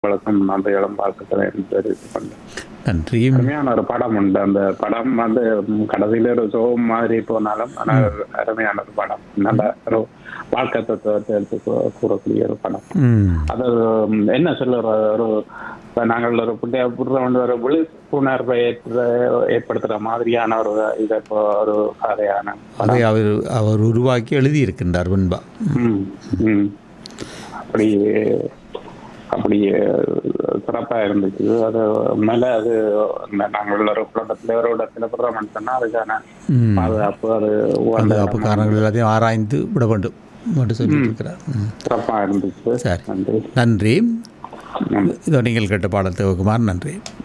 வழக்கம் நன்றிகளும் வாழ்த்துக்களை தெரிவித்துக் கொண்டேன் நன்றி அருமையான ஒரு படம் உண்டு அந்த படம் வந்து ம், கடைசியில ஒரு சோகம் மாதிரி போனாலும் ஆனா ஒரு அருமையான ஒரு படம் நல்ல ஒரு வாழ்க்கை தத்துவத்தை எடுத்து கூ- கூறக்கூடிய ஒரு படம் ம் அது ம், என்ன சொல்ல ஒரு- ஒரு இப்ப நாங்கள் ஒரு புண்ணிய புடுற ஒரு விழிப்புணர்வை ஏற்ற ஏற்படுத்துற மாதிரியான ஒரு இதை இப்போ ஒரு கதையான அதை அவர் அவர் உருவாக்கி எழுதியிருக்கின்றார் வெண்பா ம், ம். அப்படி அப்படி சிறப்பா இருந்துச்சு அது மேல அது ந- நாங்கள் ஒரு குடும்பத்துல ஒரு இடத்துல விடுறோம்னு சொன்னா அதுக்கான ம் பாதுகாப்பு அது பாதுகாப்பு காரணங்கள் எல்லாத்தையும் ஆராய்ந்து விட வேண்டும் என்று சொல்லியிருக்கிறார் ம். சிறப்பா இருந்துச்சு சரி நன்றி நன்றி நன்றி இதோ நீங்கள் கேட்ட பாடல் தேவகுமார் நன்றி